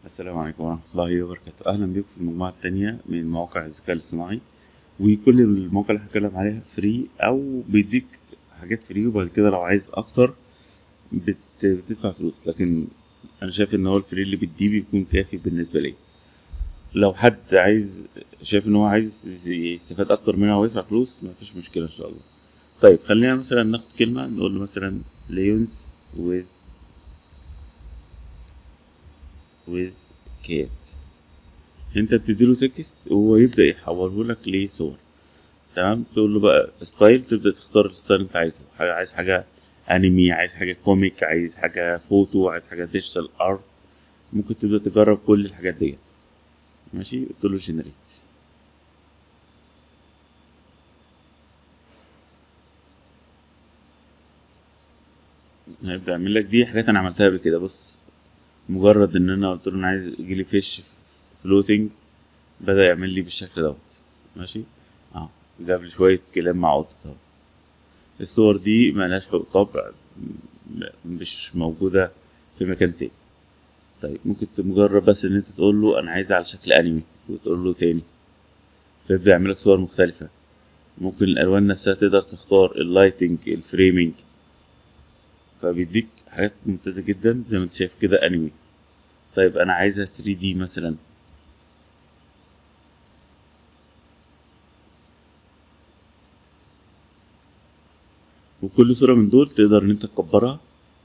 السلام عليكم ورحمة الله وبركاته أهلا بكم في المجموعة التانية من مواقع الذكاء الاصطناعي وكل المواقع اللي هتكلم عليها فري أو بيديك حاجات فري وبعد كده لو عايز أكتر بت... بتدفع فلوس لكن أنا شايف إن هو الفري اللي بيديه بيكون كافي بالنسبة لي لو حد عايز شايف إن هو عايز يستفاد أكتر منها ويدفع فلوس مفيش مشكلة إن شاء الله طيب خلينا مثلا ناخد كلمة نقول له مثلا ليونز with with cat انت بتديله تكست وهو يبدأ يحوله لك لصور تمام تقول له بقى ستايل تبدأ تختار الستايل اللي انت عايزه حاجة عايز حاجة انمي عايز حاجة كوميك عايز حاجة فوتو عايز حاجة ديجيتال ارت ممكن تبدأ تجرب كل الحاجات ديت ماشي قلت له جنريت هيبدأ يعمل لك دي حاجات انا عملتها قبل كده بص مجرد ان انا قلت له انا عايز يجيلي فيش فلوتنج بدأ يعمل لي بالشكل دوت ماشي اه جاب لي شوية كلام مع قطة اهو الصور دي ملهاش طبع مش موجودة في مكان تاني طيب ممكن مجرد بس ان انت تقول له انا عايزها على شكل انمي وتقول له تاني فيبدأ يعمل لك صور مختلفة ممكن الالوان نفسها تقدر تختار اللايتنج الفريمنج فبيديك حاجات ممتازة جدا زي ما انت شايف كده انمي طيب انا عايزها 3 دي مثلا وكل صورة من دول تقدر ان انت تكبرها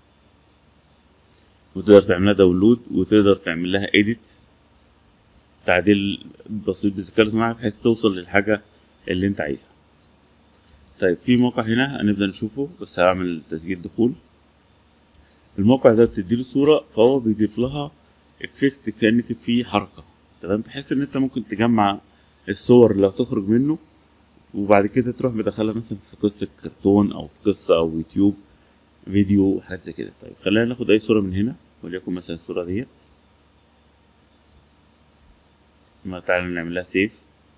وتقدر تعملها داونلود وتقدر تعمل لها اديت تعديل بسيط بالذكاء الاصطناعي بحيث توصل للحاجة اللي انت عايزها طيب في موقع هنا هنبدأ نشوفه بس هعمل تسجيل دخول الموقع ده بتديله صورة فهو بيضيف لها افكت كأنك في حركة تمام بحيث ان انت ممكن تجمع الصور اللي هتخرج منه وبعد كده تروح مدخلها مثلا في قصة كرتون او في قصة او يوتيوب فيديو حاجات زي كده طيب خلينا ناخد اي صورة من هنا وليكن مثلا الصورة ديت ما تعالى نعمل لها سيف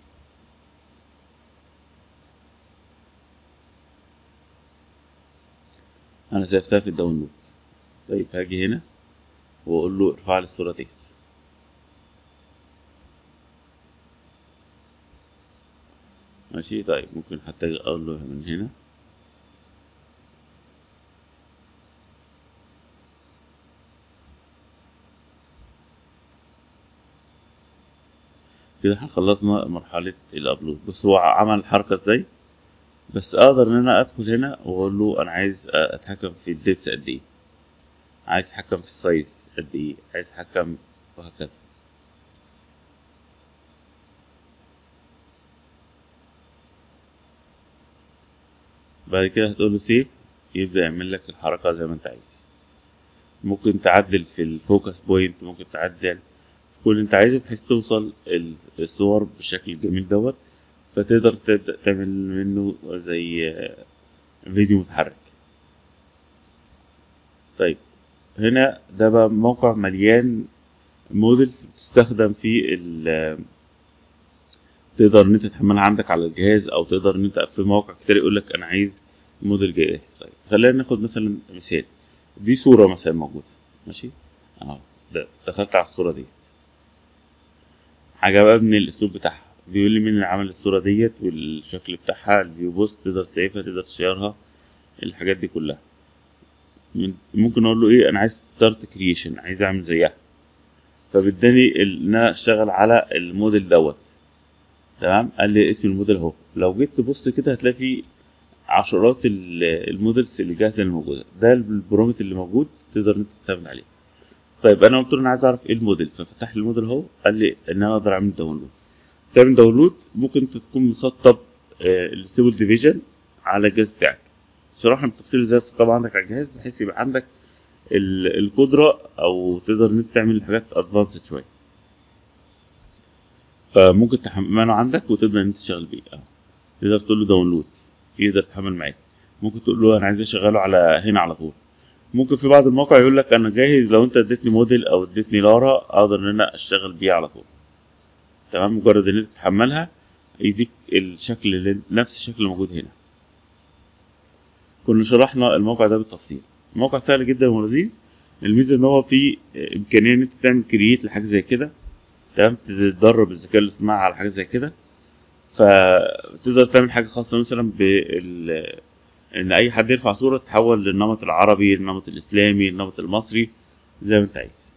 انا سيفتها في الداونلود طيب هاجي هنا واقول له ارفع لي الصورة ديت ماشي طيب ممكن حتى اقول له من هنا كده احنا خلصنا مرحلة الابلود بص هو عمل الحركة ازاي بس اقدر ان انا ادخل هنا واقول له انا عايز اتحكم في الديبس قد ايه عايز اتحكم في السايز قد ايه عايز اتحكم وهكذا بعد كده هتقول له سيف يبدأ يعمل لك الحركة زي ما انت عايز ممكن تعدل في الفوكس بوينت ممكن تعدل في كل اللي انت عايزه بحيث توصل الصور بالشكل الجميل دوت فتقدر تبدأ تعمل منه زي فيديو متحرك طيب هنا ده بقى موقع مليان موديلز بتستخدم في ال تقدر ان انت تحملها عندك على الجهاز او تقدر ان انت في مواقع كتير يقول لك انا عايز موديل جاهز طيب خلينا ناخد مثلا مثال دي صورة مثلا موجودة ماشي اهو دخلت على الصورة ديت عجبني الاسلوب بتاعها بيقول لي مين اللي عمل الصورة ديت والشكل بتاعها الفيو بوست تقدر تسيفها تقدر تشيرها الحاجات دي كلها ممكن اقول له ايه انا عايز ستارت كرييشن عايز اعمل زيها فبالتالي ان انا اشتغل على الموديل دوت تمام قال لي اسم الموديل اهو لو جيت تبص كده هتلاقي في عشرات الموديلز اللي جاهزه اللي موجوده ده البرومت اللي موجود تقدر انت تعمل عليه طيب انا قلت له انا عايز اعرف ايه الموديل ففتح لي الموديل اهو قال لي ان انا اقدر اعمل داونلود تعمل داونلود ممكن انت تكون مسطب الستيبل ديفيجن على الجهاز بتاعك شرحنا بالتفصيل ازاي طبعا عندك على الجهاز بحيث يبقى عندك القدرة او تقدر ان انت تعمل حاجات ادفانسد شوية فممكن تحمله عندك وتبدأ ان انت تشتغل بيه اه تقدر تقول له داونلود يقدر يتحمل معاك ممكن تقول له انا عايز اشغله على هنا على طول ممكن في بعض المواقع يقول لك انا جاهز لو انت اديتني موديل او اديتني لارا اقدر ان انا اشتغل بيه على طول تمام مجرد ان انت تحملها يديك الشكل اللي نفس الشكل اللي موجود هنا كنا شرحنا الموقع ده بالتفصيل موقع سهل جدا ولذيذ الميزه ان هو في امكانيه ان انت تعمل كرييت لحاجه زي كده تمام تدرب الذكاء الاصطناعي على حاجه زي كده فتقدر تعمل حاجه خاصه مثلا بال ان اي حد يرفع صوره تحول للنمط العربي النمط الاسلامي النمط المصري زي ما انت عايز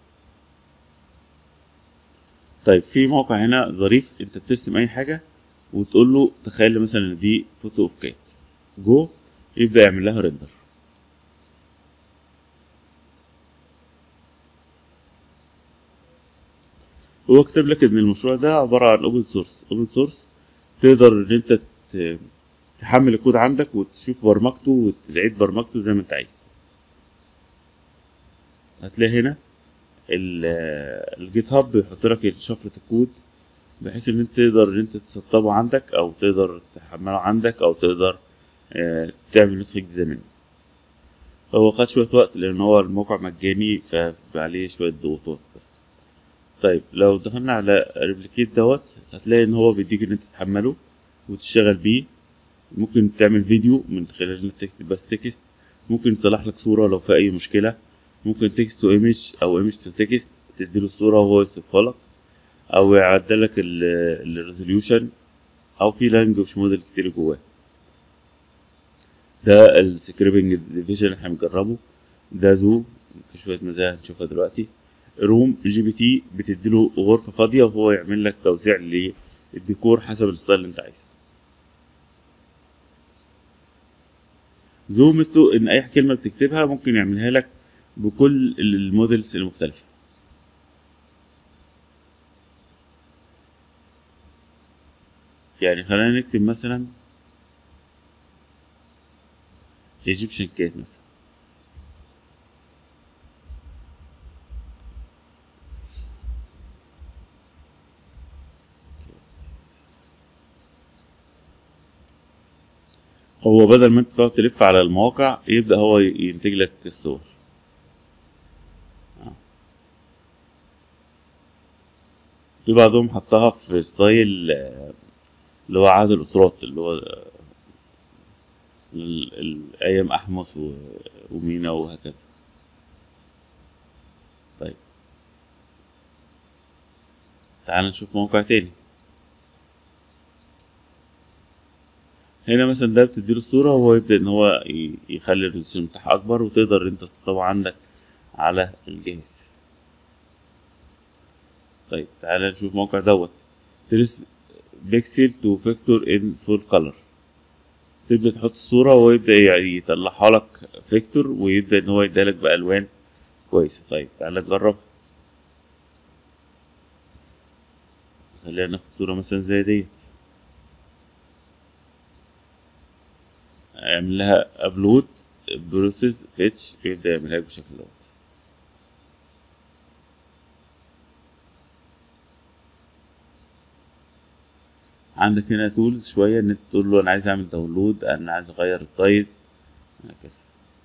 طيب في موقع هنا ظريف انت بترسم اي حاجه وتقول له تخيل مثلا ان دي فوتو اوف كات جو يبدا يعمل لها ريندر هو كتب لك ان المشروع ده عباره عن اوبن سورس اوبن سورس تقدر ان انت ت- تحمل الكود عندك وتشوف برمجته وتعيد برمجته زي ما انت عايز هتلاقي هنا ال- الجيت هاب بيحط لك شفرة الكود بحيث ان انت تقدر ان انت تسطبه عندك او تقدر تحمله عندك او تقدر آه، تعمل نسخة جديدة منه هو خد شوية وقت لان هو الموقع مجاني فعليه شوية ضغوطات بس طيب لو دخلنا على ريبليكيت دوت هتلاقي ان هو بيديك ان انت تحمله وتشتغل بيه ممكن تعمل فيديو من خلال انك تكتب بس تكست ممكن يصلح لك صورة لو في اي مشكلة ممكن تكست تو ايمج او ايمج تو تكست تديله الصورة وهو يوصفها لك او يعدل لك الريزوليوشن او في لانجوج موديل كتير جواه ده السكريبنج ديفيجن احنا بنجربه ده زو في شوية مزايا هنشوفها دلوقتي روم جي بي تي بتديله غرفة فاضية وهو يعمل لك توزيع للديكور حسب الستايل اللي انت عايزه زو ميزته ان اي كلمة بتكتبها ممكن يعملها لك بكل المودلز المختلفة يعني خلينا نكتب مثلا ايجيبشن كات مثلا هو بدل ما انت تقعد تلف على المواقع يبدأ هو ينتج لك الصور آه. في بعضهم حطها في ستايل آه، اللي هو عهد الأسرات اللي هو آه، ال- ال- أيام أحمس و- ومينا وهكذا طيب تعال نشوف موقع تاني هنا مثلا ده بتديله الصورة وهو يبدأ إن هو ي- يخلي الريزولوشن بتاعها أكبر وتقدر أنت تسطبه عندك على الجهاز طيب تعالى نشوف الموقع دوت ترس بيكسل تو فيكتور ان فول كولر تبدأ تحط الصورة وهو يبدأ ي- يطلعها لك فيكتور ويبدأ إن هو يديلك بألوان كويسة طيب تعالى نجرب خلينا ناخد صورة مثلا زي ديت اعمل لها ابلود بروسيس فيتش يبدأ يعملها لك بالشكل دوت عندك هنا تولز شوية ان انت تقول له انا عايز اعمل داونلود انا عايز اغير السايز هكذا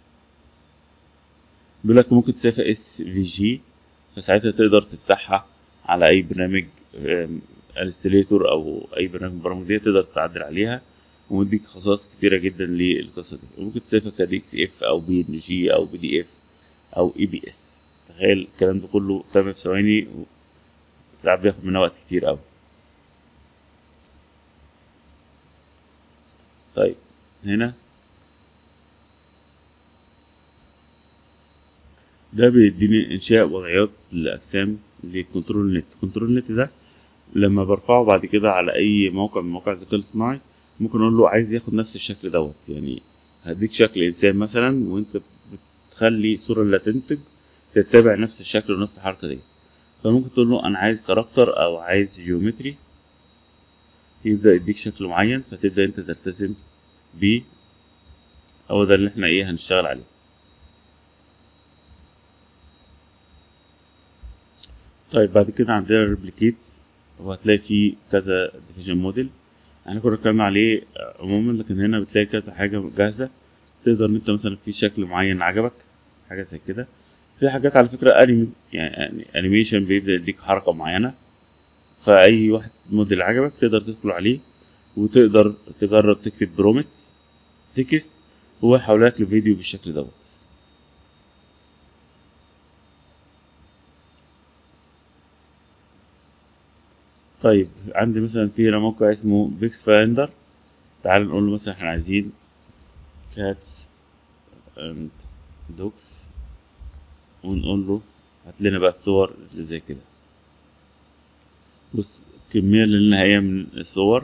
بيقول لك ممكن تسافر اس في جي فساعتها تقدر تفتحها على اي برنامج انستليتور او اي برنامج من البرامج دي تقدر تعدل عليها ومديك خصائص كتيرة جدا للقصة دي وممكن تسافر كدي اكس اف او بي ان جي او بي دي اف او اي بي اس تخيل الكلام ده كله تم في ثواني ساعات بياخد منها وقت كتير اوي طيب هنا ده بيديني انشاء وضعيات لاجسام لكنترول نت كنترول نت ده لما برفعه بعد كده على اي موقع من مواقع الذكاء الاصطناعي ممكن اقول له عايز ياخد نفس الشكل دوت يعني هديك شكل انسان مثلا وانت بتخلي الصوره اللي هتنتج تتبع نفس الشكل ونفس الحركه دي فممكن تقول له انا عايز كاركتر او عايز جيومتري يبدا يديك شكل معين فتبدا انت تلتزم بيه هو ده اللي احنا ايه هنشتغل عليه طيب بعد كده عندنا ريبليكيت وهتلاقي فيه كذا ديفيجن موديل احنا كنا اتكلمنا عليه عموما لكن هنا بتلاقي كذا حاجة جاهزة تقدر ان انت مثلا في شكل معين عجبك حاجة زي كده في حاجات على فكرة انمي يعني انيميشن بيبدأ يديك حركة معينة فأي واحد موديل عجبك تقدر تدخل عليه وتقدر تجرب تكتب برومت تكست هو يحولك لفيديو بالشكل دوت طيب عندي مثلا في هنا موقع اسمه بيكس فايندر تعال نقول له مثلا احنا عايزين كاتس اند دوكس ونقول له هات لنا بقى الصور اللي زي كده بص الكمية اللي نهائية من الصور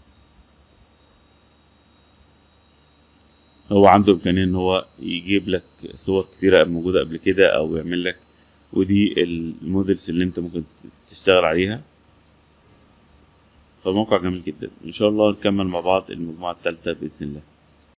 هو عنده إمكانية إن هو يجيب لك صور كتيرة موجودة قبل كده أو يعمل لك ودي المودلز اللي أنت ممكن تشتغل عليها فموقع جميل جدا إن شاء الله نكمل مع بعض المجموعة التالتة بإذن الله